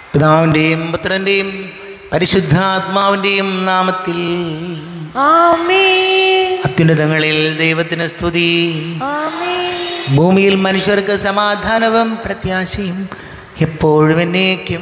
പിതാവിൻ്റെയും പുത്രൻ്റെയും പരിശുദ്ധാത്മാവിൻ്റെയും നാമത്തിൽ ആമേൻ അത്യുന്നതങ്ങളിൽ ദൈവത്തിന് സ്തുതി ആമേൻ ഭൂമിയിൽ മനുഷ്യർക്ക് സമാധാനവും പ്രത്യാശയും എപ്പോഴും എന്നേക്കും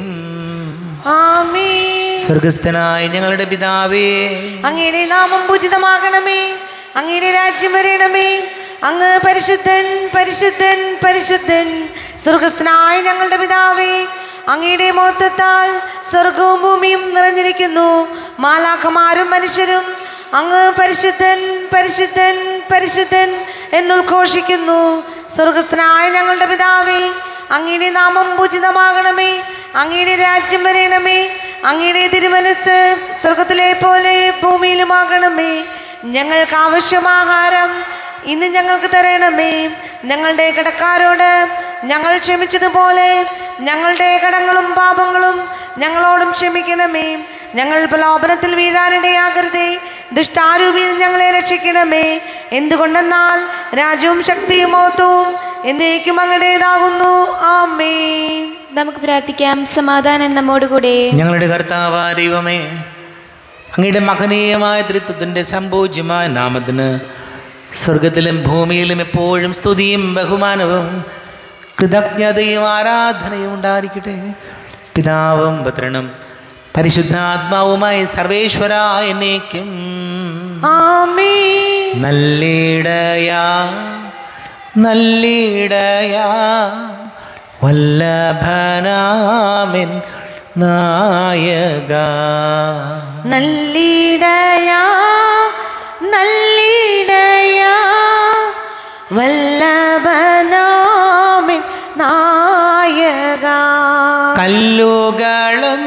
ആമേൻ സ്വർഗസ്ഥനായ ഞങ്ങളുടെ പിതാവേ അങ്ങയുടെ നാമം പൂജിതമാകണമേ അങ്ങയുടെ രാജ്യം വരണമേ അങ്ങ് പരിശുദ്ധൻ പരിശുദ്ധൻ പരിശുദ്ധൻ സ്വർഗസ്ഥനായ ഞങ്ങളുടെ പിതാവേ അങ്ങയുടെ മഹത്വത്താൽ സ്വർഗവും ഭൂമിയും നിറഞ്ഞിരിക്കുന്നു മാലാഖമാരും മനുഷ്യരും അങ്ങ് പരിശുദ്ധൻ പരിശുദ്ധൻ പരിശുദ്ധൻ എന്നുദ്ഘോഷിക്കുന്നു സ്വർഗസ്ഥനായ ഞങ്ങളുടെ പിതാവേ അങ്ങയുടെ നാമം പൂജിതമാകണമേ അങ്ങയുടെ രാജ്യം വരണമേ അങ്ങയുടെ തിരുമനസ് സ്വർഗത്തിലെ പോലെ ഭൂമിയിലുമാകണമേ ഞങ്ങൾക്ക് ആവശ്യമാഹാരം ഇന്ന് ഞങ്ങൾക്ക് തരണമേ ഞങ്ങളുടെ കടക്കാരോട് ഞങ്ങൾ ക്ഷമിച്ചതുപോലെ ഞങ്ങളുടെ കടങ്ങളും പാപങ്ങളും ഞങ്ങളോടും ക്ഷമിക്കണമേ ഞങ്ങൾ പ്രലോഭനത്തിൽ വീഴാനിടയാകരുതേ ദുഷ്ടാരൂപിയിൽ ഞങ്ങളെ രക്ഷിക്കണമേ എന്തുകൊണ്ടെന്നാൽ രാജ്യവും ശക്തിയും മഹത്വവും എന്നേക്കും അങ്ങടേതാകുന്നു ആമേ നമുക്ക് പ്രാർത്ഥിക്കാം സമാധാനം നമ്മോടുകൂടെ ഞങ്ങളുടെ കർത്താവ ദൈവമേ അങ്ങയുടെ മഹനീയമായ തൃത്വത്തിൻ്റെ സമ്പൂജ്യമായ നാമത്തിന് സ്വർഗത്തിലും ഭൂമിയിലും എപ്പോഴും സ്തുതിയും ബഹുമാനവും കൃതജ്ഞതയും ആരാധനയും ഉണ്ടായിരിക്കട്ടെ പിതാവും പുത്രനും പരിശുദ്ധാത്മാവുമായി സർവേശ്വര എന്നേക്കും ആമേ നല്ലിടയാ നല്ലിടയാ വല്ലഭനാമിൻ നായക നല്ലിടയാ നല്ലിടയാ വല്ലഭനാമിൻ നായക കല്ലുകളും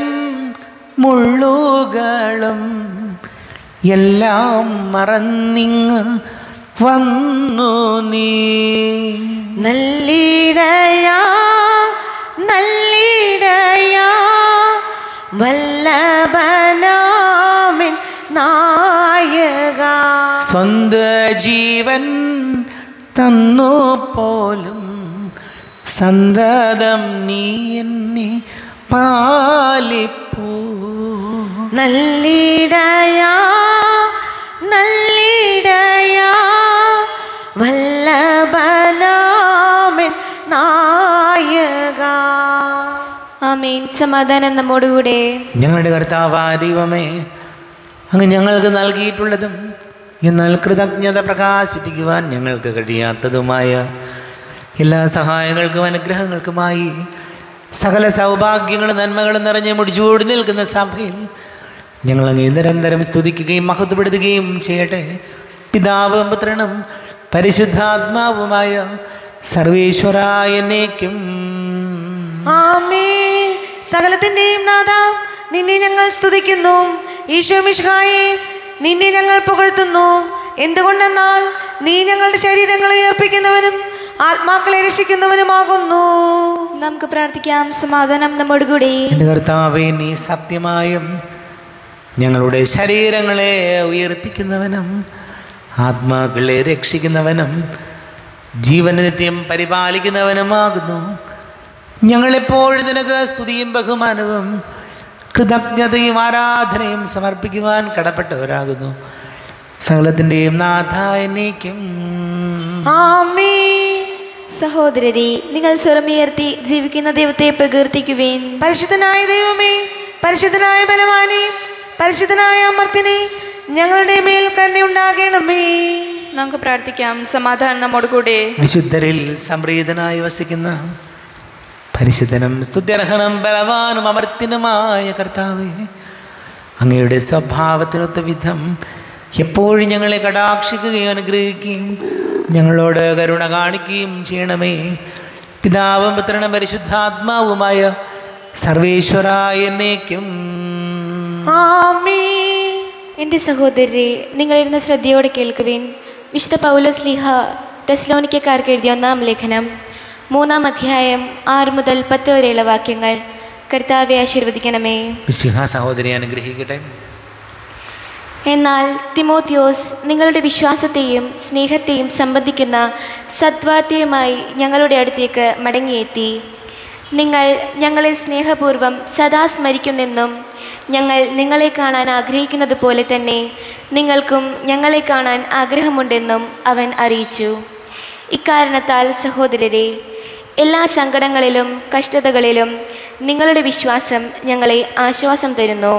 മുള്ളുകളും എല്ലാം മറന്നിങ് വന്നു നീ നല്ലിടയാ നല്ലിടയാ വല്ലഭനാമിൻ നായക സ്വന്ത ജീവൻ തന്നു പോലും സന്തതം നീ എന്നെ പാലിപ്പൂ നല്ലിടയാ നല്ലിടയാ വല്ലഭനാമിൻ നായക ആമേൻ സമാധാനം നമ്മോടുകൂടെ ഞങ്ങളുടെ കർത്താവാ ദൈവമേ അങ്ങ് ഞങ്ങൾക്ക് നൽകിയിട്ടുള്ളതും എന്നാൽ കൃതജ്ഞത പ്രകാശിപ്പിക്കുവാൻ ഞങ്ങൾക്ക് കഴിയാത്തതുമായ എല്ലാ സഹായങ്ങൾക്കും അനുഗ്രഹങ്ങൾക്കുമായി സകല സൗഭാഗ്യങ്ങളും നന്മകളും നിറഞ്ഞ് മുടിച്ചൂടി നിൽക്കുന്ന സഭയിൽ ഞങ്ങൾ അങ്ങ് നിരന്തരം സ്തുതിക്കുകയും മഹത്വപ്പെടുത്തുകയും ചെയ്യട്ടെ പിതാവും പുത്രനും പരിശുദ്ധാത്മാവുമായ സർവേശ്വരായ എന്നേക്കും ആമേ സകലത്തിന്റെയും നാഥ നിന്നെ ഞങ്ങൾ സ്തുതിക്കുന്നു ഈശോ മിശിഹായെ നിന്നെ ഞങ്ങൾ പുകഴ്ത്തുന്നു എന്തുകൊണ്ടെന്നാൽ നീ ഞങ്ങളുടെ ശരീരങ്ങളെ ഉയർപ്പിക്കുന്നവനും ആത്മാക്കളെ രക്ഷിക്കുന്നവനുമാകുന്നു നമുക്ക് പ്രാർത്ഥിക്കാം സമാധാനം നമ്മോടുകൂടെ എൻ്റെ കർത്താവേ നീ സത്യമായും ഞങ്ങളുടെ ശരീരങ്ങളെ ഉയർപ്പിക്കുന്നവനും ആത്മാക്കളെ രക്ഷിക്കുന്നവനും ജീവനിത്യം പരിപാലിക്കുന്നവനുമാകുന്നു ഞങ്ങളെപ്പോഴും നിനക്ക് സ്തുതിയും ബഹുമാനവും കൃതജ്ഞതയും ആരാധനയും സമർപ്പിക്കുവാൻ കടപ്പെട്ടവരാകുന്നു സകലത്തിൻ്റെയും നാഥായനേക്കും ആമേ സഹോദരരെ നിങ്ങൾ സ്വരമുയർത്തി ജീവിക്കുന്ന ദൈവത്തെ പ്രകീർത്തിക്കുവേൻ പരിശുദ്ധനായ ദൈവമേ പരിശുദ്ധനായ ബലവാനെ പരിശുദ്ധനായ അമർത്തിനെ ഞങ്ങളുടെ മേൽ കരുണയുണ്ടാകണമേ നമുക്ക് പ്രാർത്ഥിക്കാം സമാധാനം നമ്മോടുകൂടെ വിശുദ്ധരിൽ സംപ്രീതനായി വസിക്കുന്ന പരിശുദ്ധനും സ്തുത്യർഹനും ബലവാനും അമർത്തിനുമായ കർത്താവേ അങ്ങയുടെ സ്വഭാവത്തിനൊത്ത വിധം എപ്പോഴും ഞങ്ങളെ കടാക്ഷിക്കുകയും അനുഗ്രഹിക്കുകയും ഞങ്ങളോട് കരുണ കാണിക്കുകയും ചെയ്യണമേ പിതാവും പുത്രനും പരിശുദ്ധാത്മാവുമായ സർവേശ്വരായ എന്നേക്കും ആമേ എൻ്റെ സഹോദരരെ നിങ്ങളിരുന്ന് ശ്രദ്ധയോടെ കേൾക്കുവേൻ വിശുദ്ധ പൗലോസ് ലീഹ ടെസ്ലോനിക്കക്കാർക്ക് എഴുതിയ ഒന്നാം ലേഖനം മൂന്നാം അധ്യായം ആറ് മുതൽ പത്ത് വരെയുള്ള വാക്യങ്ങൾ കർത്താവെ ആശീർവദിക്കണമേ വിശുഹ സഹോദരി അനുഗ്രഹിക്കട്ടെ എന്നാൽ തിമോത്തിയോസ് നിങ്ങളുടെ വിശ്വാസത്തെയും സ്നേഹത്തെയും സംബന്ധിക്കുന്ന സദ്വാർത്തയുമായി ഞങ്ങളുടെ അടുത്തേക്ക് മടങ്ങിയെത്തി നിങ്ങൾ ഞങ്ങളെ സ്നേഹപൂർവ്വം സദാ സ്മരിക്കുന്നെന്നും ഞങ്ങൾ നിങ്ങളെ കാണാൻ ആഗ്രഹിക്കുന്നത് പോലെ തന്നെ നിങ്ങൾക്കും ഞങ്ങളെ കാണാൻ ആഗ്രഹമുണ്ടെന്നും അവൻ അറിയിച്ചു ഇക്കാരണത്താൽ സഹോദരരെ എല്ലാ സങ്കടങ്ങളിലും കഷ്ടതകളിലും നിങ്ങളുടെ വിശ്വാസം ഞങ്ങളെ ആശ്വാസം തരുന്നു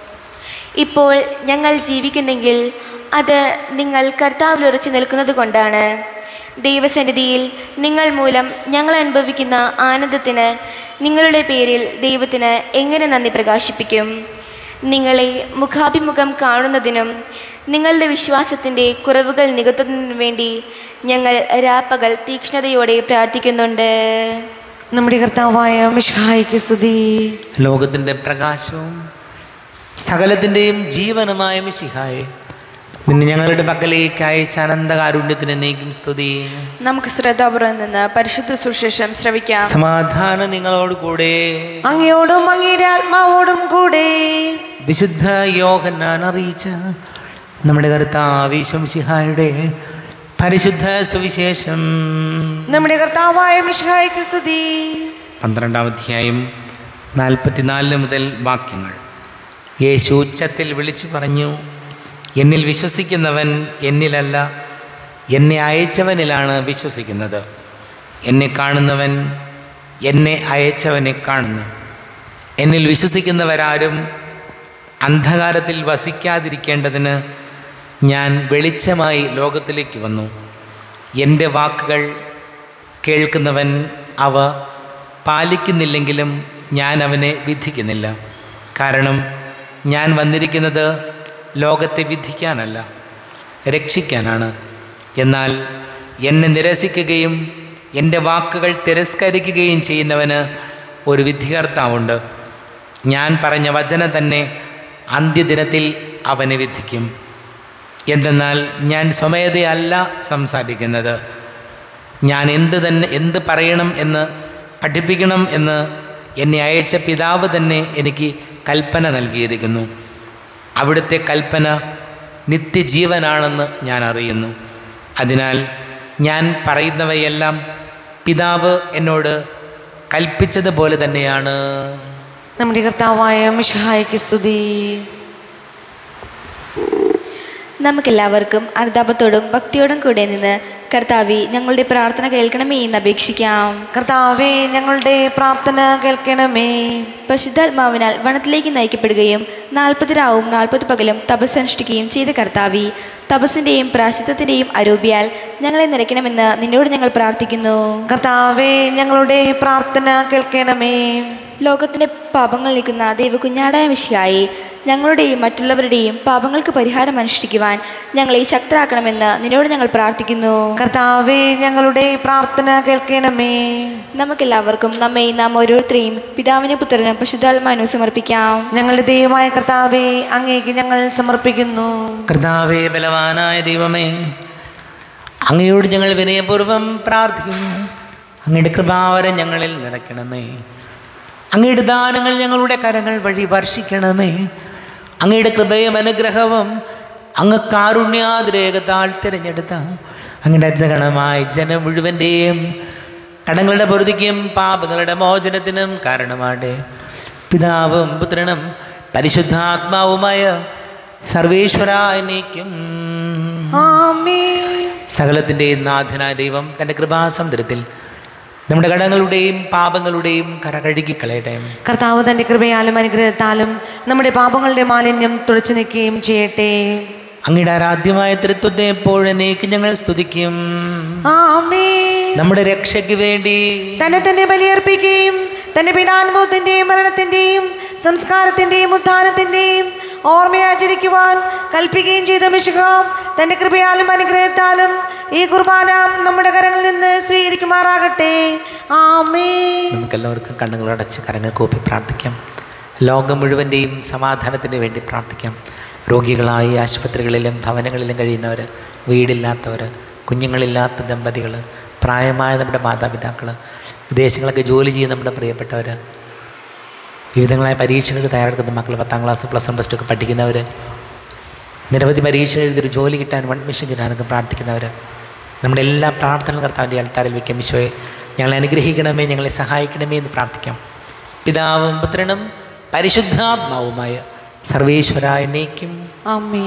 ഇപ്പോൾ ഞങ്ങൾ ജീവിക്കുന്നെങ്കിൽ അത് നിങ്ങൾ കർത്താവിൽ ഉറച്ചു നിൽക്കുന്നത് കൊണ്ടാണ് ദൈവസന്നിധിയിൽ നിങ്ങൾ മൂലം ഞങ്ങൾ അനുഭവിക്കുന്ന ആനന്ദത്തിന് നിങ്ങളുടെ പേരിൽ ദൈവത്തിന് എങ്ങനെ നന്ദി പ്രകാശിപ്പിക്കും നിങ്ങളെ മുഖാഭിമുഖം കാണുന്നതിനും നിങ്ങളുടെ വിശ്വാസത്തിൻ്റെ കുറവുകൾ നികത്തുന്നതിനും വേണ്ടി ഞങ്ങൾ രാപ്പകൽ തീക്ഷ്ണതയോടെ പ്രാർത്ഥിക്കുന്നുണ്ട് നമ്മുടെ കർത്താവായ മിഷായിക്ക് സ്തുതി ലോകത്തിൻ്റെ പ്രകാശവും സകലത്തിൻ്റെയും ജീവനുമായ മിശിഹായെ നിന്നെ ഞങ്ങളുടെ പക്കലേക്ക് അയച്ച അനന്തകാരുണ്യത്തിന് നീക്കും സ്തുതി നമുക്ക് ശ്രദ്ധാപുരം നിന്ന് പരിശുദ്ധ സുശേഷം ശ്രവിക്കാം സമാധാനം നിങ്ങളോട് കൂടെ അങ്ങയോടും അങ്ങയുടെ ആത്മാവോടും കൂടെ വിശുദ്ധ യോഹന്നാൻ അറിയിച്ച നമ്മുടെ കർത്താവിശംസിഹായുടെ പരിശുദ്ധ സുവിശേഷം നമ്മുടെ കർത്താവായ മിഷായിക്ക് സ്തുതി പന്ത്രണ്ടാം അധ്യായം നാൽപ്പത്തിനാല് മുതൽ വാക്യങ്ങൾ യേശു ഉച്ചത്തിൽ വിളിച്ചു പറഞ്ഞു എന്നിൽ വിശ്വസിക്കുന്നവൻ എന്നിലല്ല എന്നെ അയച്ചവനിലാണ് വിശ്വസിക്കുന്നത് എന്നെ കാണുന്നവൻ എന്നെ അയച്ചവനെ കാണുന്നു എന്നിൽ വിശ്വസിക്കുന്നവരാരും അന്ധകാരത്തിൽ വസിക്കാതിരിക്കേണ്ടതിന് ഞാൻ വെളിച്ചമായി ലോകത്തിലേക്ക് വന്നു എൻ്റെ വാക്കുകൾ കേൾക്കുന്നവൻ അവ പാലിക്കുന്നില്ലെങ്കിലും ഞാൻ അവനെ വിധിക്കുന്നില്ല കാരണം ഞാൻ വന്നിരിക്കുന്നത് ലോകത്തെ വിധിക്കാനല്ല രക്ഷിക്കാനാണ് എന്നാൽ എന്നെ നിരസിക്കുകയും എൻ്റെ വാക്കുകൾ തിരസ്കരിക്കുകയും ചെയ്യുന്നവന് ഒരു വിധികർത്താവുണ്ട് ഞാൻ പറഞ്ഞ വചനം തന്നെ അന്ത്യദിനത്തിൽ അവനെ വിധിക്കും എന്തെന്നാൽ ഞാൻ സ്വമേധയല്ല സംസാരിക്കുന്നത് ഞാൻ എന്ത് തന്നെ എന്ത് പറയണം എന്ന് പഠിപ്പിക്കണം എന്ന് എന്നെ അയച്ച പിതാവ് തന്നെ എനിക്ക് കൽപ്പന നൽകിയിരിക്കുന്നു അവിടുത്തെ കൽപ്പന നിത്യജീവനാണെന്ന് ഞാൻ അറിയുന്നു അതിനാൽ ഞാൻ പറയുന്നവയെല്ലാം പിതാവ് എന്നോട് കൽപ്പിച്ചതുപോലെ തന്നെയാണ് നമ്മുടെ കർത്താവായ മിഷായിക്ക് സ്തുതി നമുക്കെല്ലാവർക്കും അനുതാപത്തോടും ഭക്തിയോടും കൂടെ നിന്ന് കർത്താവി ഞങ്ങളുടെ പ്രാർത്ഥന കേൾക്കണമേ എന്ന് അപേക്ഷിക്കാം കർത്താവേ ഞങ്ങളുടെ പ്രാർത്ഥന കേൾക്കണമേ പരിശുദ്ധാത്മാവിനാൽ വനത്തിലേക്ക് നയിക്കപ്പെടുകയും നാൽപ്പത് രാവും നാൽപ്പത് പകലും തപസ് അനുഷ്ഠിക്കുകയും ചെയ്ത കർത്താവി തപസ്സിൻ്റെയും പ്രാശിത്വത്തിൻ്റെയും അരൂപിയാൽ ഞങ്ങളെ നിറയ്ക്കണമെന്ന് നിന്നോട് ഞങ്ങൾ പ്രാർത്ഥിക്കുന്നു കർത്താവേ ഞങ്ങളുടെ പ്രാർത്ഥന കേൾക്കണമേ ലോകത്തിൻ്റെ പാപങ്ങൾ നീക്കുന്ന ദൈവ കുഞ്ഞാടായ വിഷയായി ഞങ്ങളുടെയും മറ്റുള്ളവരുടെയും പാപങ്ങൾക്ക് പരിഹാരം അനുഷ്ഠിക്കുവാൻ ഞങ്ങളെ ശക്തരാക്കണമെന്ന് നിന്നോട് ഞങ്ങൾ പ്രാർത്ഥിക്കുന്നു കർത്താവേ ഞങ്ങളുടെ പ്രാർത്ഥന കേൾക്കണമേ നമുക്കെല്ലാവർക്കും നമ്മെ നാം ഓരോരുത്തരെയും പിതാവിനെ പുത്രനും പശുദ്ധാത്മാനും സമർപ്പിക്കാം ഞങ്ങളുടെ ദൈവമായ കർത്താവേ അങ്ങേക്ക് ഞങ്ങൾ സമർപ്പിക്കുന്നു കർത്താവേ ബലവാനായ ദൈവമേ അങ്ങയോട് ഞങ്ങൾ വിനയപൂർവ്വം പ്രാർത്ഥിക്കുന്നു അങ്ങയുടെ കൃപാവരം ഞങ്ങളിൽ നിറയ്ക്കണമേ അങ്ങയുടെ ദാനങ്ങൾ ഞങ്ങളുടെ കരങ്ങൾ വഴി വർഷിക്കണമേ അങ്ങയുടെ കൃപയും അനുഗ്രഹവും അങ്ങ് കാരുണ്യാതിരേകത്താൽ തിരഞ്ഞെടുത്ത അങ്ങയുടെ അജഗണമായ ജനം മുഴുവൻ്റെയും കടങ്ങളുടെ പൊറുതിക്കും പാപങ്ങളുടെ മോചനത്തിനും കാരണമാടെ പിതാവും പുത്രനും പരിശുദ്ധാത്മാവുമായ സർവേശ്വരാനേക്കും ആമേൻ സകലത്തിൻ്റെയും നാഥനായ ദൈവം തൻ്റെ കൃപാസമുദ്രത്തിൽ നമ്മുടെ കടങ്ങളുടെയും പാപങ്ങളുടെയും കര കഴുകിക്കളയട്ടെ കർത്താവ് തന്റെ കൃപയാലും അനുഗ്രഹത്താലും നമ്മുടെ പാപങ്ങളുടെ മാലിന്യം തുടച്ചു നീക്കുകയും ചെയ്യട്ടെ അങ്ങയുടെ ആരാധ്യമായ തൃത്വത്തെ എപ്പോഴേക്ക് ഞങ്ങൾ സ്തുതിക്കും ആമേൻ നമ്മുടെ രക്ഷയ്ക്ക് വേണ്ടി തന്നെ തന്നെ ബലിയർപ്പിക്കുകയും തന്റെ പീഡാനുഭവത്തിന്റെയും മരണത്തിന്റെയും സംസ്കാരത്തിന്റെയും ഉത്ഥാനത്തിന്റെയും ഓർമ്മയാചരിക്കുവാൻ കൽപ്പിക്കുകയും ചെയ്ത മിശുക തന്റെ കൃപയാലും അനുഗ്രഹത്താലും ഈ കുർബാന നമ്മുടെ കരങ്ങളിൽ നിന്ന് സ്വീകരിക്കുമാറാകട്ടെ ആമേ നമുക്കെല്ലാവർക്കും കണ്ണുകൾ അടച്ച് കരങ്ങൾ കൂപ്പി പ്രാർത്ഥിക്കാം ലോകം മുഴുവൻ്റെയും സമാധാനത്തിന് വേണ്ടി പ്രാർത്ഥിക്കാം രോഗികളായി ആശുപത്രികളിലും ഭവനങ്ങളിലും കഴിയുന്നവർ വീടില്ലാത്തവർ കുഞ്ഞുങ്ങളില്ലാത്ത ദമ്പതികൾ പ്രായമായ നമ്മുടെ മാതാപിതാക്കൾ വിദേശങ്ങളൊക്കെ ജോലി ചെയ്യുന്ന നമ്മുടെ പ്രിയപ്പെട്ടവർ വിവിധങ്ങളായ പരീക്ഷകൾക്ക് തയ്യാറെടുക്കുന്ന മക്കൾ പത്താം class plus one plus two ഒക്കെ പഠിക്കുന്നവർ നിരവധി പരീക്ഷ എഴുതിയൊരു ജോലി കിട്ടാൻ അഡ്മിഷൻ കിട്ടാനൊക്കെ പ്രാർത്ഥിക്കുന്നവർ നമ്മുടെ എല്ലാ പ്രാർത്ഥനകളും കർത്താവിൻ്റെ അൾത്താരിൽ വയ്ക്കും ഈശോയെ ഞങ്ങളെ അനുഗ്രഹിക്കണമേ ഞങ്ങളെ സഹായിക്കണമേ എന്ന് പ്രാർത്ഥിക്കാം പിതാവും പുത്രനും പരിശുദ്ധാത്മാവുമായ സർവേശ്വരായ എന്നേക്കും ആമേ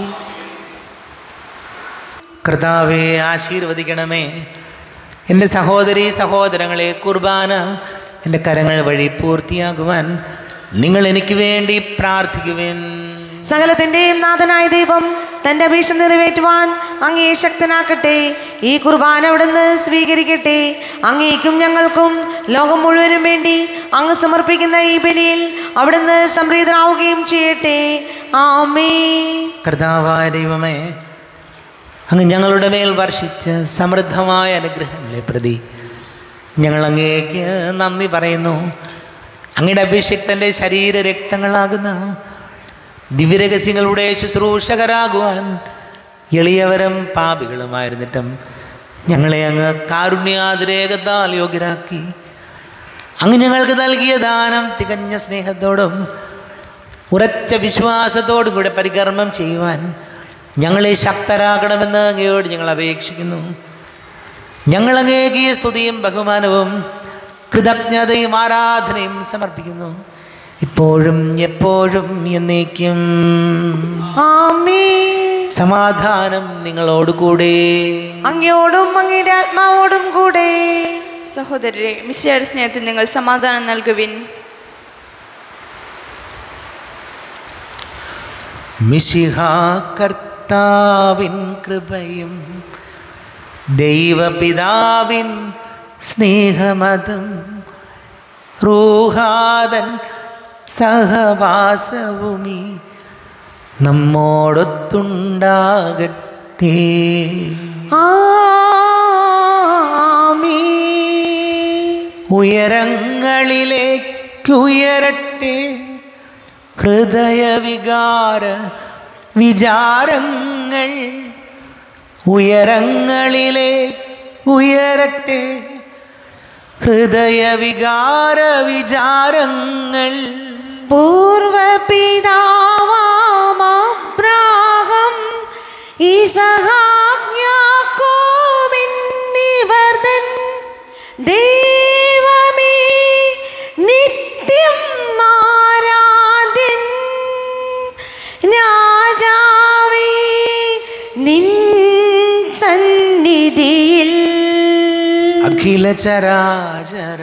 കർത്താവെ ആശീർവദിക്കണമേ എൻ്റെ സഹോദരി സഹോദരങ്ങളെ കുർബാന എൻ്റെ കരങ്ങൾ വഴി പൂർത്തിയാകുവാൻ നിങ്ങൾ എനിക്ക് വേണ്ടി പ്രാർത്ഥിക്കുവേൻ സകലത്തിന്റെയും നാഥനായ ദൈവം തന്റെ അഭീഷ്ടം നിറവേറ്റുവാൻ അങ്ങേ ശക്തനാക്കട്ടെ ഈ കുർബാന അവിടുന്ന് സ്വീകരിക്കട്ടെ അങ്ങേക്കും ഞങ്ങൾക്കും ലോകം മുഴുവനും വേണ്ടി അങ്ങ് സമർപ്പിക്കുന്ന ഈ ബലിയിൽ അവിടുന്ന് സംപ്രീതനാവുകയും ചെയ്യട്ടെ ആമേ കർത്താവായ ദൈവമേ അങ്ങ് ഞങ്ങളുടെ മേൽ വർഷിച്ച സമൃദ്ധമായ അനുഗ്രഹങ്ങളെ പ്രതി ഞങ്ങൾ അങ്ങേക്ക് നന്ദി പറയുന്നു അങ്ങയുടെ അഭിഷിക്തൻ്റെ ശരീര രക്തങ്ങളാകുന്ന ദിവ്യരഹസ്യങ്ങളുടെ ശുശ്രൂഷകരാകുവാൻ എളിയവരും പാപികളുമായിരുന്നിട്ടും ഞങ്ങളെ അങ്ങ് കാരുണ്യാതിരേകത്താൽ യോഗ്യരാക്കി അങ്ങ് ഞങ്ങൾക്ക് നൽകിയ ദാനം തികഞ്ഞ സ്നേഹത്തോടും ഉറച്ച വിശ്വാസത്തോടും കൂടെ പരികർമ്മം ചെയ്യുവാൻ ഞങ്ങളെ ശക്തരാകണമെന്ന് അങ്ങയോട് ഞങ്ങൾ അപേക്ഷിക്കുന്നു ഞങ്ങൾ അങ്ങേക്ക് ഈ സ്തുതിയും ബഹുമാനവും കൃതജ്ഞതയും ആരാധനയും സമർപ്പിക്കുന്നു ഇപ്പോഴും എപ്പോഴും എന്നേക്കും ആമേ സമാധാനം നിങ്ങളോടുകൂടെ അങ്ങയോടും അങ്ങയുടെ ആത്മാവോടും കൂടെ സഹോദരരെ മിശയുടെ സ്നേഹത്തിൽ നിങ്ങൾ സമാധാനം നൽകുവിൻ മിശിഹ കർത്താവിൻ കൃപയും ദൈവപിതാവിൻ സ്നേഹമതും റൂഹാദൻ സഹവാസവുമീ നമ്മോടൊത്തുണ്ടാകട്ടെ ആമേ ഉയരങ്ങളിലേക്കുയരട്ടെ ഹൃദയവികാര വിചാരങ്ങൾ ഉയരങ്ങളിലെ ഉയരട്ടെ ഹൃദയവികാര വിചാരങ്ങൾ പൂർവപിതാവാം ഈസഹാജ്ഞാക്കോമിന്നിവർദ്ധൻ ദൈവമേ നിത്യം ആരാധ്യൻ രാജാവേ നിൻ സന്നിധിയിൽ അഖില ചരാചര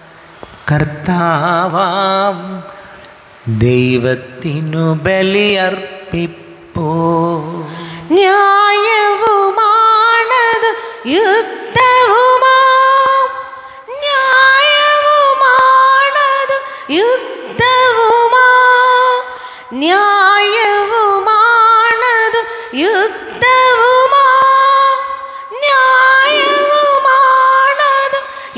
കർത്താവാം ദൈവത്തിനു ബലിയർപ്പിപ്പോ ന്യായവുമാണത് യുക്തവുമാം ന്യായവുമാണത് യുക്തവുമാം ന്യായവുമാണത് യുക്തവുമാം ന്യായവുമാണത്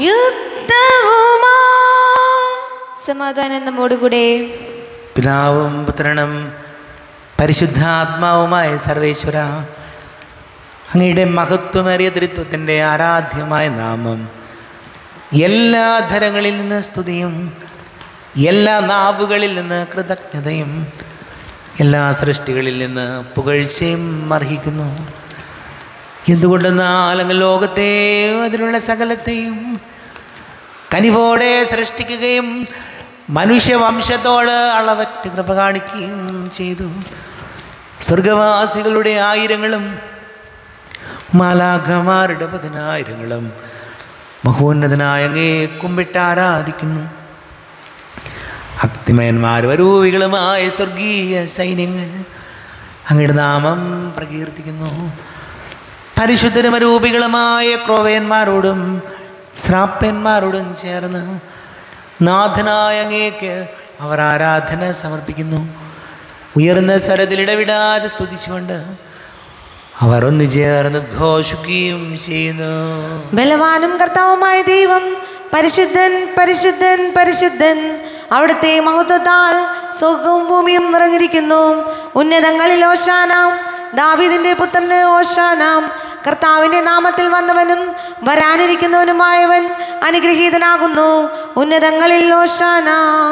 യുക്തവുമാം സമാധാനം നമ്മോടുകൂടെ പിതാവും പുത്രനും പരിശുദ്ധാത്മാവുമായ സർവേശ്വര അങ്ങയുടെ മഹത്വമേറിയ തൃത്വത്തിൻ്റെ ആരാധ്യമായ നാമം എല്ലാ ധരങ്ങളിൽ നിന്ന് സ്തുതിയും എല്ലാ നാവുകളിൽ നിന്ന് കൃതജ്ഞതയും എല്ലാ സൃഷ്ടികളിൽ നിന്ന് പുകഴ്ചയും അർഹിക്കുന്നു എന്തുകൊണ്ടെന്നാൽ അങ്ങ് ലോകത്തെയും അതിലുള്ള സകലത്തെയും കനിവോടെ സൃഷ്ടിക്കുകയും മനുഷ്യവംശത്തോട് അളവറ്റ കൃപ കാണിക്കുകയും ചെയ്തു സ്വർഗവാസികളുടെ ആയിരങ്ങളും മാലാഖമാരുടെ പതിനായിരങ്ങളും മഹോന്നതനായ അങ്ങേ കുമ്പിട്ട് ആരാധിക്കുന്നു ഭക്തിമയന്മാരും അരൂപികളുമായ സ്വർഗീയ സൈന്യങ്ങൾ അങ്ങയുടെ നാമം പ്രകീർത്തിക്കുന്നു പരിശുദ്ധരും അരൂപികളുമായ ക്രോവയന്മാരോടും ശ്രാപ്പന്മാരോടും ചേർന്ന് നാഥനായ അങ്ങേക്ക് അവർ ആരാധന സമർപ്പിക്കുന്നു ഉയർന്ന സ്വരത്തിൽ ഇടവിടാതെ സ്തുതിച്ചുകൊണ്ട് അവർ ഒന്ന് ചേർന്ന് ഘോഷിക്കുകയും ചെയ്യുന്നു ബലവാനും കർത്താവുമായ ദൈവം പരിശുദ്ധൻ പരിശുദ്ധൻ പരിശുദ്ധൻ അവിടുത്തെ മഹത്വത്താൽ സ്വർഗവും ഭൂമിയും നിറഞ്ഞിരിക്കുന്നു ഉന്നതങ്ങളിൽ ഓശാനാം ദാവീദിന്റെ പുത്രന് ഓശാനാം കർത്താവിന്റെ നാമത്തിൽ വന്നവനും വരാനിരിക്കുന്നവനുമായവൻ അനുഗ്രഹീതനാകുന്നു ഉന്നതങ്ങളിൽ ഓശാന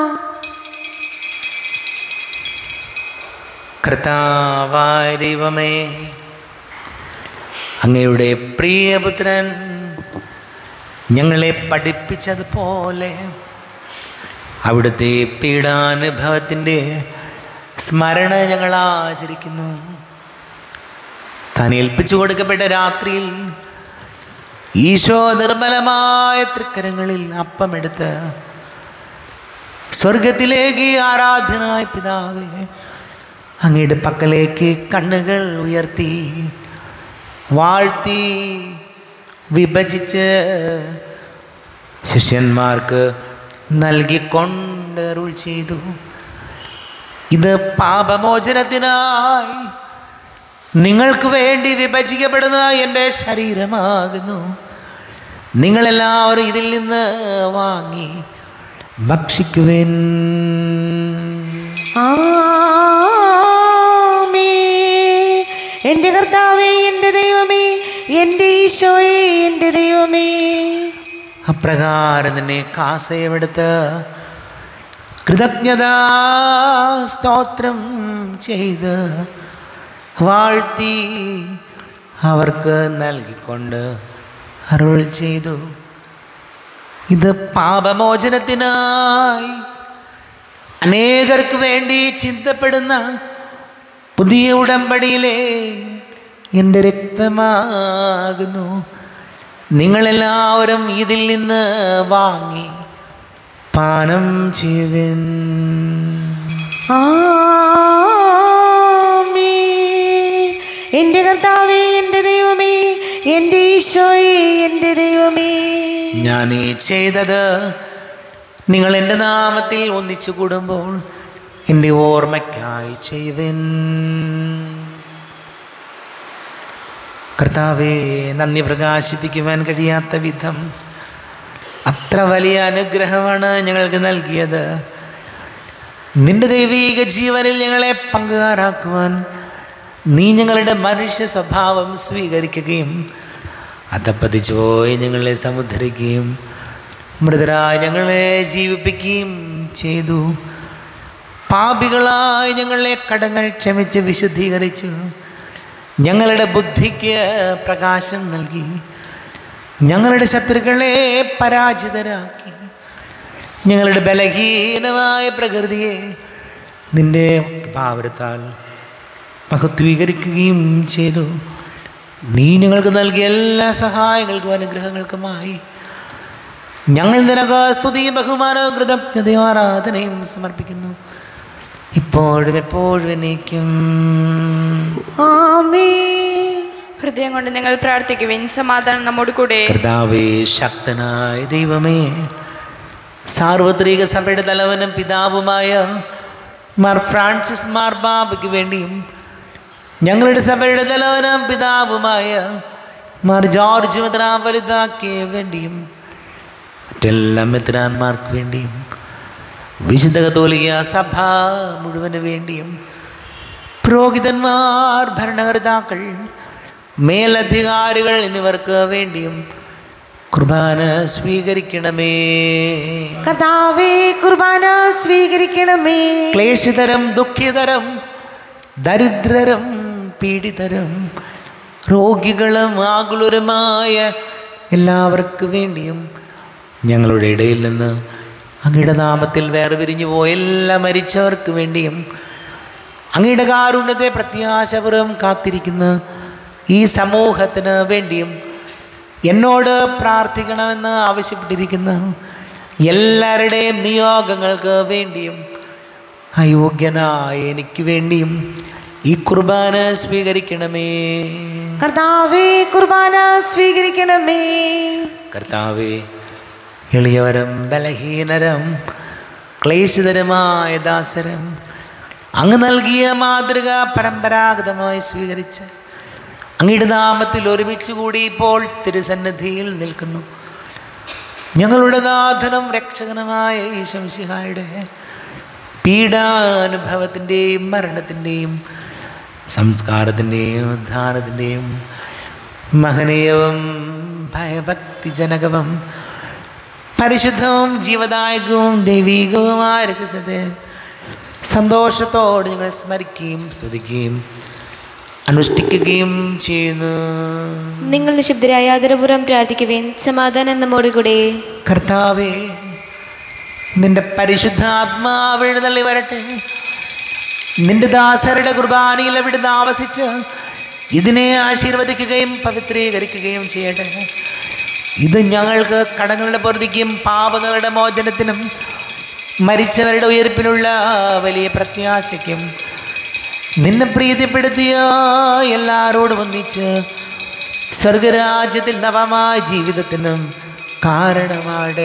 കർത്താവായ ദൈവമേ അങ്ങയുടെ പ്രിയപുത്രൻ ഞങ്ങളെ പഠിപ്പിച്ചതുപോലെ അവിടുത്തെ പീഡാനുഭവത്തിൻ്റെ സ്മരണ ഞങ്ങൾ ആചരിക്കുന്നു താൻ ഏൽപ്പിച്ചു കൊടുക്കപ്പെട്ട രാത്രിയിൽ ഈശോ നിർമ്മലമായ തൃക്കരങ്ങളിൽ അപ്പമെടുത്ത് സ്വർഗത്തിലേക്ക് ആരാധ്യനായ പിതാവേ അങ്ങയുടെ പക്കലേക്ക് കണ്ണുകൾ ഉയർത്തി വാഴ്ത്തി വിഭജിച്ച് ശിഷ്യന്മാർക്ക് നൽകിക്കൊണ്ട് അരുൾ ചെയ്തു ഇത് പാപമോചനത്തിനായി നിങ്ങൾക്ക് വേണ്ടി വിഭജിക്കപ്പെടുന്ന എൻ്റെ ശരീരമാകുന്നു നിങ്ങളെല്ലാവരും ഇതിൽ നിന്ന് വാങ്ങി ഭക്ഷിക്കുവിൻ ആമേ എൻ്റെ കർത്താവേ എൻ്റെ ദൈവമേ എൻ്റെ ഈശോയെ എൻ്റെ ദൈവമേ അപ്രകാരം തന്നെ കാസയമെടുത്ത് കൃതജ്ഞതാ സ്തോത്രം ചെയ്ത് വാഴ്ത്തി അവർക്ക് നൽകിക്കൊണ്ട് അരുൾ ചെയ്തു ഇത് പാപമോചനത്തിനായി അനേകർക്ക് വേണ്ടി ചിന്തപ്പെടുന്ന പുതിയ ഉടമ്പടിയിലെ എൻ്റെ രക്തമാകുന്നു നിങ്ങളെല്ലാവരും ഇതിൽ നിന്ന് വാങ്ങി പാനം ചെയ്യുവിൻ ആമേ എൻ്റെ കർത്താവേ എൻ്റെ ദൈവമേ എൻ്റെ ഈശോയെ എൻ്റെ ദൈവമേ ഞാൻ ഈ ചെയ്തത് നിങ്ങൾ എൻ്റെ നാമത്തിൽ ഒന്നിച്ചു കൂടുമ്പോൾ എൻ്റെ ഓർമ്മയ്ക്കായി ചെയ്യുവിൻ കർത്താവെ നന്ദി പ്രകാശിപ്പിക്കുവാൻ കഴിയാത്ത വിധം അത്ര വലിയ അനുഗ്രഹമാണ് ഞങ്ങൾക്ക് നൽകിയത് നിന്റെ ദൈവീക ജീവനിൽ ഞങ്ങളെ പങ്കുകാരാക്കുവാൻ നീ ഞങ്ങളുടെ മനുഷ്യ സ്വഭാവം സ്വീകരിക്കുകയും അതപ്പതിച്ചു പോയി ഞങ്ങളെ സമുദ്ധരിക്കുകയും മൃതരായി ഞങ്ങളെ ജീവിപ്പിക്കുകയും ചെയ്തു പാപികളായി ഞങ്ങളെ കടങ്ങൾ ക്ഷമിച്ച് വിശുദ്ധീകരിച്ചു ഞങ്ങളുടെ ബുദ്ധിക്ക് പ്രകാശം നൽകി ഞങ്ങളുടെ ശത്രുക്കളെ പരാജിതരാക്കി ഞങ്ങളുടെ ബലഹീനമായ പ്രകൃതിയെ നിന്റെ ഭാവരത്താൽ മഹത്വീകരിക്കുകയും ചെയ്തു നീ ഞങ്ങൾക്ക് നൽകിയ എല്ലാ സഹായങ്ങൾക്കും അനുഗ്രഹങ്ങൾക്കുമായി ഞങ്ങൾ നിനക്ക് സ്തുതിയും ബഹുമാനവും കൃതജ്ഞതയും ആരാധനയും സമർപ്പിക്കുന്നു ഇപ്പോഴും എപ്പോഴും എന്നേക്കും ആമേ ഹൃദയം കൊണ്ട് നിങ്ങൾ പ്രാർത്ഥിക്കുവിൻ സമാധാനം നമ്മോട് കൂടെ കർത്താവേ ശക്തനായ ദൈവമേ സാർവത്രിക സഭയുടെ തലവനും പിതാവുമായ മാർ ഫ്രാൻസിസ് മാർ ബാബയ്ക്ക് വേണ്ടിയും ഞങ്ങളുടെ സഭയുടെ തലവനും പിതാവുമായ മാർ ജോർജ് മെത്രാപലിതാക്ക് വേണ്ടിയും മറ്റെല്ലാ മെത്രാന്മാർക്ക് വേണ്ടിയും വിശുദ്ധ കത്തോലിക്ക സഭ മുഴുവന് വേണ്ടിയും പുരോഹിതന്മാർ ഭരണകർത്താക്കൾ മേലധികാരികൾ എന്നിവർക്ക് വേണ്ടിയും കുർബാന സ്വീകരിക്കണമേ കർത്താവേ കുർബാന സ്വീകരിക്കണമേ ക്ലേശിതരം ദുഃഖിതരം ദരിദ്രരും പീഡിതരും രോഗികളും ആകുലരുമായ എല്ലാവർക്കും വേണ്ടിയും ഞങ്ങളുടെ ഇടയിൽ നിന്ന് അങ്ങയുടെ നാമത്തിൽ വേർപിരിഞ്ഞു പോയ എല്ലാ മരിച്ചവർക്ക് വേണ്ടിയും അങ്ങയുടെ കാരുണ്യത്തെ പ്രത്യാശപുരം കാത്തിരിക്കുന്ന ഈ സമൂഹത്തിന് വേണ്ടിയും എന്നോട് പ്രാർത്ഥിക്കണമെന്ന് ആവശ്യപ്പെട്ടിരിക്കുന്ന എല്ലാവരുടെയും നിയോഗങ്ങൾക്ക് വേണ്ടിയും അയോഗ്യനായ എനിക്ക് വേണ്ടിയും ഈ കുർബാന സ്വീകരിക്കണമേ കർത്താവേ കുർബാന സ്വീകരിക്കണമേ കർത്താവേ എളിയവരും ബലഹീനരും ക്ലേശിതരമായ ദാസരും അങ്ങ് നൽകിയ മാതൃക പരമ്പരാഗതമായി സ്വീകരിച്ച് അങ്ങയുടെ നാമത്തിൽ ഒരുമിച്ച് കൂടി ഇപ്പോൾ തിരുസന്നിധിയിൽ നിൽക്കുന്നു ഞങ്ങളുടെ നാഥനും രക്ഷകനുമായ ഈശംസിഹായുടെ പീഡാനുഭവത്തിൻ്റെയും മരണത്തിൻ്റെയും സംസ്കാരത്തിൻ്റെയും ഉദ്ധാനത്തിൻ്റെയും മഹനീയവും ഭയഭക്തിജനകവും പരിശുദ്ധവും ജീവദായകവും ദൈവീകവുമായ രഹസ്യത്തെ സന്തോഷത്തോടെ നിങ്ങൾ സ്മരിക്കുകയും സ്തുതിക്കുകയും അനുഷ്ഠിക്കുകയും ചെയ്യുന്നു നിങ്ങൾ നിശബ്ദരായ ആദരപൂർവ്വം പ്രാർത്ഥിക്കുവേൻ സമാധാനം നമ്മോടുകൂടെ കർത്താവേ നിന്റെ പരിശുദ്ധാത്മാവ് എഴുന്നള്ളി വരട്ടെ നിന്റെ ദാസരുടെ കുർബാനയിൽ അവിടുന്ന് ആവസിച്ച് ഇതിനെ ആശീർവദിക്കുകയും പവിത്രീകരിക്കുകയും ചെയ്യട്ടെ ഇത് ഞങ്ങൾക്ക് കടങ്ങളുടെ പൊറുതിക്കും പാപങ്ങളുടെ മോചനത്തിനും മരിച്ചവരുടെ ഉയർപ്പിനുള്ള വലിയ പ്രത്യാശയ്ക്കും നിന്നെ പ്രീതിപ്പെടുത്തിയ എല്ലാവരോടും ഒന്നിച്ച് സ്വർഗരാജ്യത്തിൽ നവമായ ജീവിതത്തിനും കാരണമാടെ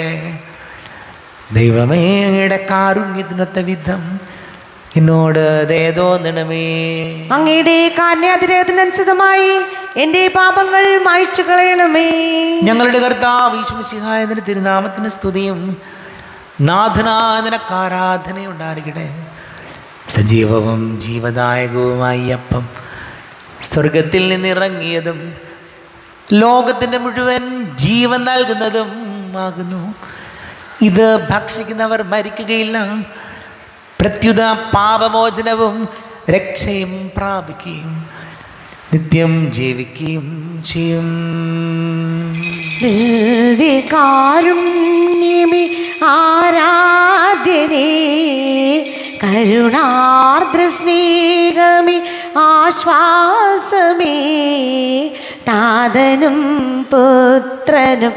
ദൈവമേയുടെ കാരുണ്യത്തിനൊത്ത വിധം എന്നോട് ദയതോന്നണമേ അങ്ങയുടെ കാന്യാതിരേതനുസൃതമായി എൻ്റെ പാപങ്ങൾ മായ്ച്ചു കളയണമേ ഞങ്ങളുടെ കർത്താവ് ഈശ്വസിഹായതിന് തിരുനാമത്തിന് സ്തുതിയും നാഥനായ നിനക്ക് ആരാധനയുണ്ടായിരിക്കട്ടെ സജീവവും ജീവദായകവുമായി ഈ അപ്പം സ്വർഗത്തിൽ നിന്നിറങ്ങിയതും ലോകത്തിൻ്റെ മുഴുവൻ ജീവൻ നൽകുന്നതും ആകുന്നു ഇത് ഭക്ഷിക്കുന്നവർ മരിക്കുകയില്ല പ്രത്യുത പാപമോചനവും രക്ഷയും പ്രാപിക്കുകയും നിത്യം ജീവിക്കുകയും ചെയ്യും ദിവ്യകാരുണ്യമേ ആരാധ്യനേ കരുണാർദ്ര സ്നേഹമേ ആശ്വാസമേ താതനും പുത്രനും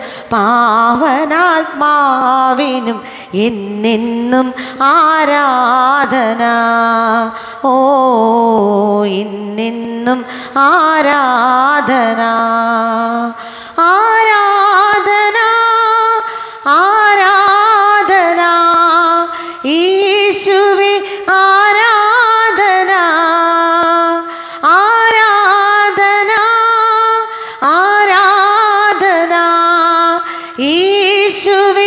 പാവനാത്മാവിനും എന്നെന്നും ആരാധന ഓ എന്നെന്നും ആരാധന ആരാധന ആരാധന യേശുവേ ആരാധന ആരാധന ആരാധന യേശുവേ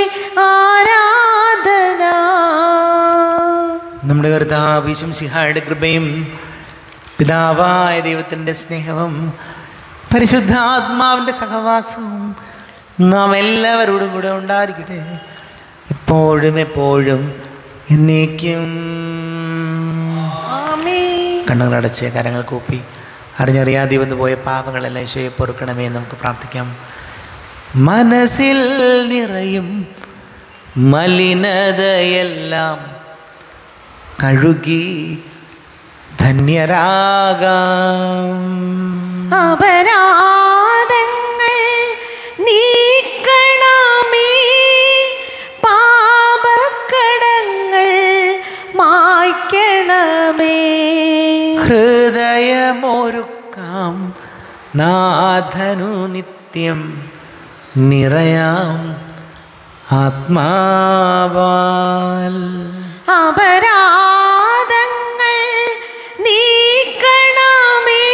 ആരാധന നമ്മുടെ കർത്താവ് സിഹായുടെ കൃപയും പിതാവായ ദൈവത്തിൻ്റെ സ്നേഹവും പരിശുദ്ധാത്മാവിൻ്റെ സഹവാസവും നാം എല്ലാവരോടും കൂടെ ഉണ്ടായിരിക്കട്ടെ എപ്പോഴും എപ്പോഴും എന്നേക്കും ആമേൻ കണ്ണുകളടച്ച് കരങ്ങൾ കൂപ്പി അറിഞ്ഞറിയാതെ വന്നു പോയ പാപങ്ങളെല്ലാം ഈശോയെ പൊറുക്കണമേ എന്ന് നമുക്ക് പ്രാർത്ഥിക്കാം മനസ്സിൽ നിറയും മലിനതയെല്ലാം കഴുകി ധന്യരാകാം അപരാധങ്ങൾ നീക്കണമേ പാപക്കടങ്ങൾ മായ്ക്കണമേ ഹൃദയമൊരുക്കാം നാഥനു നിത്യം നിറയാം ആത്മാവാൽ അപരാധങ്ങൾ നീക്കണമേ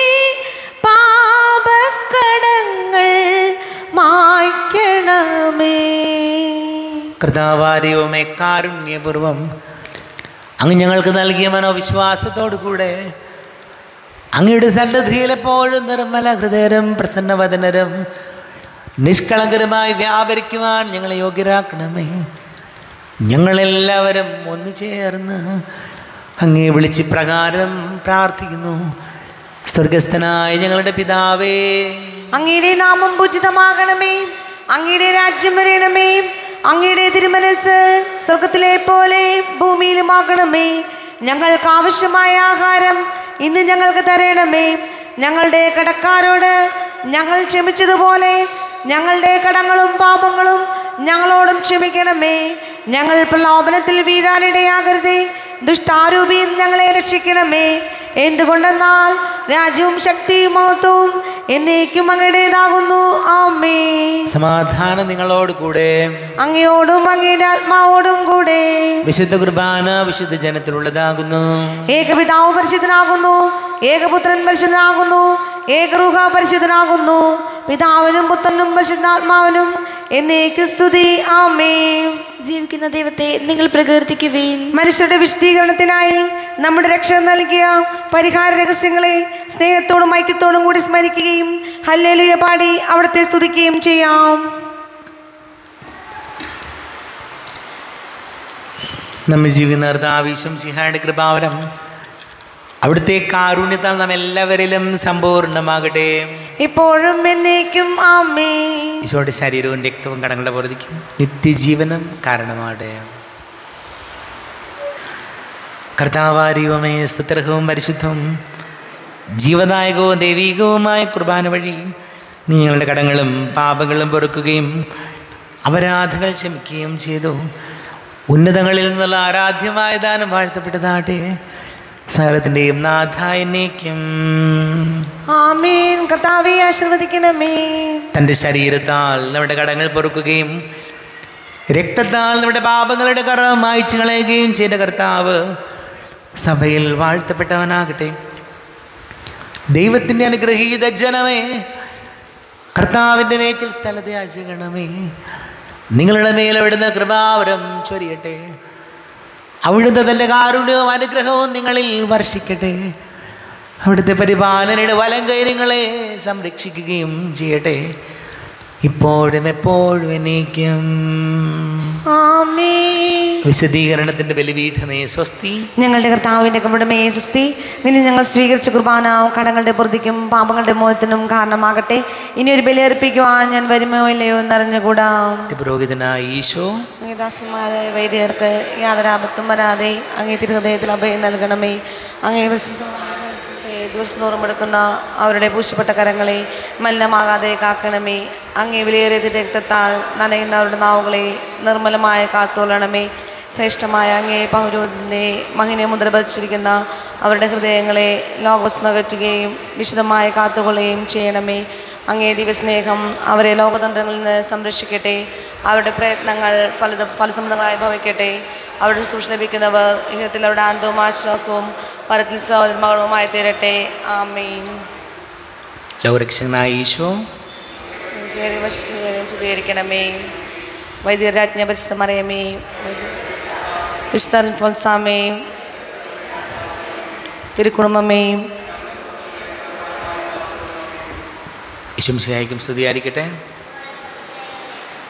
പാപക്കടങ്ങൾ മായ്ക്കണമേ കൃതാവാര്യവുമേ കാരുണ്യപൂർവം അങ്ങ് ഞങ്ങൾക്ക് നൽകിയ മനോവിശ്വാസത്തോടു കൂടെ അങ്ങയുടെ സന്നദ്ധിയിൽ എപ്പോഴും നിർമ്മല ഹൃദയരും പ്രസന്നവദനരും നിഷ്കളങ്കരമായി വ്യാപരിക്കുവാൻ ഞങ്ങളെ യോഗ്യരാക്കണമേ ഞങ്ങളെല്ലാവരും ഒന്നു ചേർന്ന് അങ്ങേ വിളിച്ച് പ്രകാരം പ്രാർത്ഥിക്കുന്നു സ്വർഗസ്ഥനായ ഞങ്ങളുടെ പിതാവേ അങ്ങയുടെ നാമം പൂജിതമാകണമേ അങ്ങയുടെ രാജ്യം വരണമേ അങ്ങയുടെ തിരുമനസ് സ്വർഗത്തിലെ പോലെ ഭൂമിയിലുമാകണമേ ഞങ്ങൾക്ക് ആവശ്യമായ ആഹാരം ഇന്ന് ഞങ്ങൾക്ക് തരണമേ ഞങ്ങളുടെ കടക്കാരോട് ഞങ്ങൾ ക്ഷമിച്ചതുപോലെ ഞങ്ങളുടെ കടങ്ങളും പാപങ്ങളും ഞങ്ങളോടും ക്ഷമിക്കണമേ ഞങ്ങൾ പ്രലോഭനത്തിൽ വീഴാനിടയാകരുതേ ദുഷ്ടാരൂപിയിൽ ഞങ്ങളെ രക്ഷിക്കണമേ എന്തുകൊണ്ടെന്നാൽ രാജ്യവും ശക്തിയും മഹത്വവും എന്നേക്കും അങ്ങയുടേതാകുന്നു ആമേ സമാധാനം നിങ്ങളോട് കൂടെ അങ്ങയോടും അങ്ങയുടെ ആത്മാവോടും കൂടെ വിശുദ്ധ കുർബാന വിശുദ്ധ ജനത്തിലുള്ളതാകുന്നു ഏകപിതാവ് പരിശുദ്ധനാകുന്നു ഏകപുത്രൻ പരിശുദ്ധനാകുന്നു ഏകറുഹ പരിശുദ്ധനാകുന്നു പിതാവിനും പുത്രനും പരിശുദ്ധാത്മാവിനും എന്നേക്ക് സ്തുതി ആമേ ജീവിക്കുന്ന ദൈവത്തെ നിങ്ങൾ പ്രകീർത്തിക്കുവേൻ മനുഷ്യരുടെ വിശദീകരണത്തിനായി നമ്മുടെ രക്ഷ നൽകിയ പരിഹാര രഹസ്യങ്ങളെ സ്നേഹത്തോടും ഐക്യത്തോടും കൂടി സ്മരിക്കുകയും ഹല്ലേലൂയ പാടി അവിടുത്തെ സ്തുതിക്കുകയും ചെയ്യാം നമ്മെ ജീവിക്കുന്ന കർത്താവീശം സിഹായുടെ കൃപാവരം അവിടുത്തെ കാരുണ്യത്താൽ നാം എല്ലാവരിലും സമ്പൂർണ്ണമാകട്ടെ ഇപ്പോഴും എന്നേക്കും ആമേ ഈശോയുടെ ശരീരവും രക്തവും കടങ്ങളുടെ പൊറുതിക്കും നിത്യജീവനം കാരണമാടെ കർത്താവാരിയുമേ സ്തുത്രഹവും പരിശുദ്ധവും ജീവദായകവും ദൈവീകവുമായ കുർബാന വഴി നിങ്ങളുടെ കടങ്ങളും പാപങ്ങളും പൊറുക്കുകയും അപരാധങ്ങൾ ക്ഷമിക്കുകയും ചെയ്തു ഉന്നതങ്ങളിൽ നിന്നുള്ള ആരാധ്യമായ ദാനം വാഴ്ത്തപ്പെട്ടതാട്ടെ സകലത്തിൻ്റെയും നാഥായനേക്കും ആമേൻ കർത്താവെ ആശീർവദിക്കണമേ തൻ്റെ ശരീരത്താൽ നമ്മുടെ കടങ്ങൾ പൊറുക്കുകയും രക്തത്താൽ നമ്മുടെ പാപങ്ങളുടെ കറ മായ്ച്ചു കളയുകയും ചെയ്ത കർത്താവ് സഭയിൽ വാഴ്ത്തപ്പെട്ടവനാകട്ടെ ദൈവത്തിൻ്റെ അനുഗ്രഹീത ജനമേ കർത്താവിൻ്റെ മേച്ചിൽ സ്ഥലത്തെ ആശിക്കണമേ നിങ്ങളുടെ മേലവിടുന്ന് കൃപാവരം ചൊരിയട്ടെ അവിടുന്ന് തൻ്റെ കാരുണ്യവും അനുഗ്രഹവും നിങ്ങളിൽ വർഷിക്കട്ടെ അവിടുത്തെ പരിപാലനയുടെ വലം കൈ നിങ്ങളെ സംരക്ഷിക്കുകയും ചെയ്യട്ടെ ഇപ്പോഴും എപ്പോഴും എന്നേക്കും ആമേൻ വിശദീകരണത്തിൻ്റെ ബലിപീഠമേ സ്വസ്തി ഞങ്ങളുടെ കർത്താവിൻ്റെ കവിടമേ സുസ്തി നിന്നെ ഞങ്ങൾ സ്വീകരിച്ച കുർബാന കടങ്ങളുടെ പൊറുതിക്കും പാപങ്ങളുടെ മോചനത്തിനും കാരണമാകട്ടെ ഇനി ഒരു ബലിയർപ്പിക്കുവാൻ ഞാൻ വരുമോ ഇല്ലയോ എന്നറിഞ്ഞുകൂടാ പുരോഹിതനായ ഈശോ ദാസന്മാരെ വൈദ്യർക്ക് യാതൊരാപത്തും വരാതെ അങ്ങേ തിരുഹൃദയത്തിൽ അഭയം നൽകണമേ അങ്ങേ വിശുദ്ധ ദിവസം തോറും എടുക്കുന്ന അവരുടെ പൂശപ്പെട്ട കരങ്ങളെ മലിനമാകാതെ കാക്കണമേ അങ്ങേ വിലയേറിയ രക്തത്താൽ നനയുന്ന അവരുടെ നാവുകളെ നിർമ്മലമായ കാത്തോളണമേ ശ്രേഷ്ഠമായ അങ്ങേ പൗരോധനെ മഹിനെ മുദ്ര പതിച്ചിരിക്കുന്ന അവരുടെ ഹൃദയങ്ങളെ ലോകസ്നകറ്റുകയും വിശദമായ കാത്തുകൊള്ളുകയും ചെയ്യണമേ അങ്ങേ ദിവസ്നേഹം അവരെ ലോകതന്ത്രങ്ങളിൽ നിന്ന് സംരക്ഷിക്കട്ടെ അവരുടെ പ്രയത്നങ്ങൾ ഫലത ഫലസമൃദ്ധങ്ങളായി ഭവിക്കട്ടെ അവരുടെ സൂക്ഷ്മ ലഭിക്കുന്നവർ ഇഹത്തിൽ അവരുടെ ആനന്ദവും ആശ്വാസവും പരത്തിൽ സഹോദരമകളുമായി തീരട്ടെ ആമീൻ ലോകരക്ഷകനായ ഈശോ ശുദ്ധീകരിക്കണമേ വൈദ്യരാജ്ഞ പരിശുദ്ധമറിയമേ വിശുദ്ധ അൽഫോൻസാമേ തിരുക്കുടുംബമേ ഈശംശയായിരിക്കും സ്തുതിയായിരിക്കട്ടെ